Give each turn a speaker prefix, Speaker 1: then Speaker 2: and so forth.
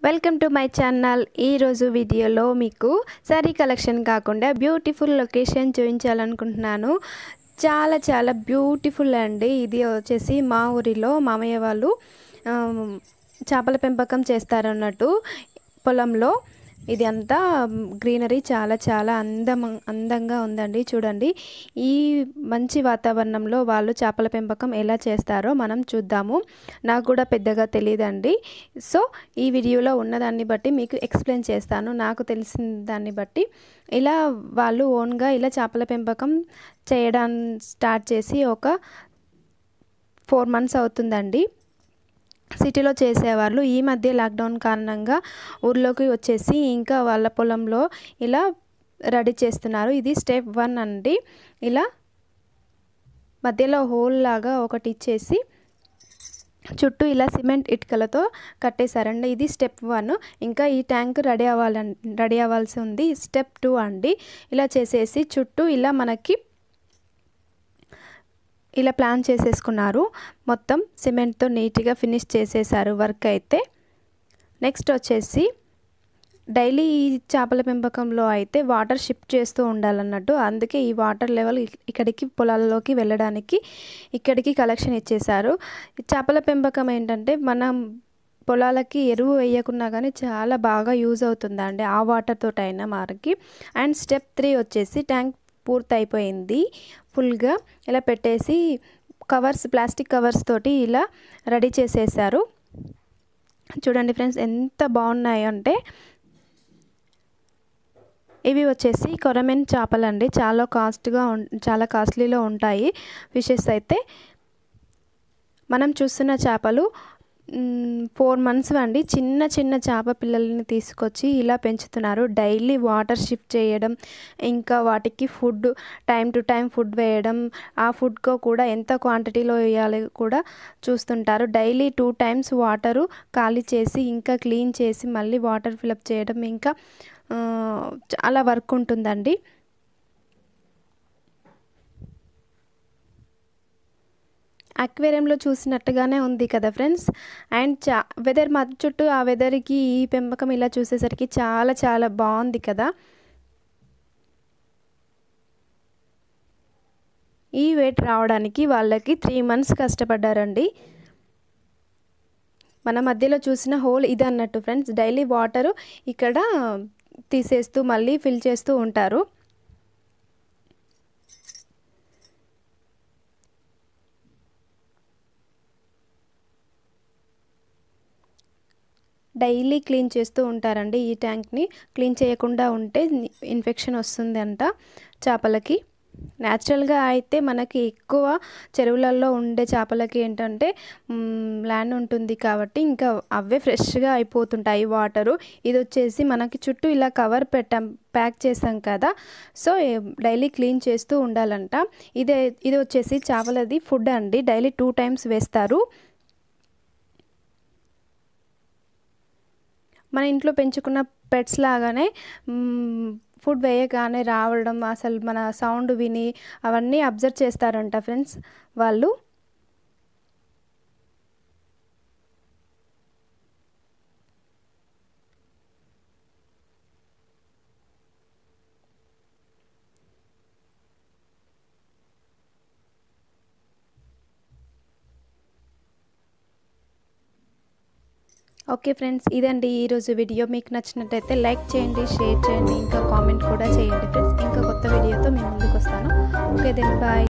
Speaker 1: welcome to my channel ఈరోజు వీడియోలో మీకు శారీ కలెక్షన్ కాకుండా బ్యూటిఫుల్ లొకేషన్ చూపించాలనుకుంటున్నాను చాలా చాలా బ్యూటిఫుల్ అండి ఇది వచ్చేసి మా ఊరిలో మామయ్య వాళ్ళు ఆ, చేపల పెంపకం చేస్తారన్నట్టు పొలంలో ఇది అంతా గ్రీనరీ చాలా చాలా అందం అందంగా ఉందండి చూడండి ఈ మంచి వాతావరణంలో వాళ్ళు చేపల పెంపకం ఎలా చేస్తారో మనం చూద్దాము నాకు కూడా పెద్దగా తెలియదండి సో ఈ వీడియోలో ఉన్నదాన్ని బట్టి మీకు ఎక్స్ప్లెయిన్ చేస్తాను నాకు తెలిసిన దాన్ని బట్టి ఇలా వాళ్ళు ఓన్గా ఇలా చేపల పెంపకం చేయడం స్టార్ట్ చేసి ఒక ఫోర్ మంత్స్ అవుతుందండి సిటీలో చేసేవాళ్ళు ఈ మధ్య లాక్డౌన్ కారణంగా ఊర్లోకి వచ్చేసి ఇంకా వాళ్ళ పొలంలో ఇలా రెడీ చేస్తున్నారు ఇది స్టెప్ వన్ అండి ఇలా మధ్యలో హోల్ లాగా ఒకటి ఇచ్చేసి చుట్టూ ఇలా సిమెంట్ ఇటుకలతో కట్టేశారండి ఇది స్టెప్ వన్ ఇంకా ఈ ట్యాంక్ రెడీ అవ్వాలి రెడీ అవ్వాల్సి ఉంది స్టెప్ టూ అండి ఇలా చేసేసి చుట్టూ ఇలా మనకి ఇలా ప్లాన్ చేసేసుకున్నారు మొత్తం సిమెంట్తో నీట్గా ఫినిష్ చేసేసారు వర్క్ అయితే నెక్స్ట్ వచ్చేసి డైలీ ఈ చేపల పెంపకంలో అయితే వాటర్ షిఫ్ట్ చేస్తూ ఉండాలన్నట్టు అందుకే ఈ వాటర్ లెవెల్ ఇక్కడికి పొలాల్లోకి వెళ్ళడానికి ఇక్కడికి కలెక్షన్ ఇచ్చేశారు చేపల పెంపకం ఏంటంటే మనం పొలాలకి ఎరువు వేయకున్నా కానీ చాలా బాగా యూజ్ అవుతుందండి ఆ వాటర్ తోటైనా మనకి అండ్ స్టెప్ త్రీ వచ్చేసి ట్యాంక్ పూర్తి అయిపోయింది ఫుల్గా ఇలా పెట్టేసి కవర్స్ ప్లాస్టిక్ కవర్స్ తోటి ఇలా రెడీ చేసేసారు చూడండి ఫ్రెండ్స్ ఎంత బాగున్నాయి అంటే ఇవి వచ్చేసి కొరమెన్ చేపలు అండి చాలా కాస్ట్గా చాలా కాస్ట్లీలో ఉంటాయి ఫిషెస్ అయితే మనం చూస్తున్న చేపలు ఫోర్ మంత్స్ అండి చిన్న చిన్న చేప పిల్లల్ని తీసుకొచ్చి ఇలా పెంచుతున్నారు డైలీ వాటర్ షిఫ్ట్ చేయడం ఇంకా వాటికి food time to time food వేయడం ఆ ఫుడ్కో కూడా ఎంత క్వాంటిటీలో వేయాలి కూడా చూస్తుంటారు డైలీ టూ టైమ్స్ వాటరు ఖాళీ చేసి ఇంకా క్లీన్ చేసి మళ్ళీ వాటర్ ఫిలప్ చేయడం ఇంకా చాలా వర్క్ ఉంటుందండి అక్వేరియంలో చూసినట్టుగానే ఉంది కదా ఫ్రెండ్స్ అండ్ చా వెదర్ మా చుట్టూ ఆ వెదర్కి ఈ పెంపకం ఇలా చూసేసరికి చాలా చాలా బాగుంది కదా ఈ వెయిట్ రావడానికి వాళ్ళకి త్రీ మంత్స్ కష్టపడ్డారండి మన మధ్యలో చూసిన హోల్ ఇది అన్నట్టు ఫ్రెండ్స్ డైలీ వాటరు ఇక్కడ తీసేస్తూ మళ్ళీ ఫిల్ చేస్తూ ఉంటారు డైలీ క్లీన్ చేస్తూ ఉంటారండి ఈ ట్యాంక్ని క్లీన్ చేయకుండా ఉంటే ఇన్ఫెక్షన్ వస్తుంది అంట చేపలకి న్యాచురల్గా అయితే మనకి ఎక్కువ చెరువులలో ఉండే చేపలకి ఏంటంటే ల్యాండ్ ఉంటుంది కాబట్టి ఇంకా అవే ఫ్రెష్గా అయిపోతుంటాయి వాటరు ఇది వచ్చేసి మనకి చుట్టూ ఇలా కవర్ పెట్టాం ప్యాక్ చేసాం కదా సో డైలీ క్లీన్ చేస్తూ ఉండాలంట ఇదే ఇది వచ్చేసి చేపలది ఫుడ్ అండి డైలీ టూ టైమ్స్ వేస్తారు మన ఇంట్లో పెంచుకున్న పెట్స్ లాగానే ఫుడ్ వేయగానే రావడం అసలు మన సౌండ్ విని అవన్నీ అబ్జర్వ్ చేస్తారంట ఫ్రెండ్స్ వాళ్ళు ఓకే ఫ్రెండ్స్ ఇదండి ఈరోజు వీడియో మీకు నచ్చినట్టయితే లైక్ చేయండి షేర్ చేయండి ఇంకా కామెంట్ కూడా చేయండి ఫ్రెండ్స్ ఇంకా కొత్త వీడియోతో మేము ముందుకు వస్తాను ఓకే దెన్ బాయ్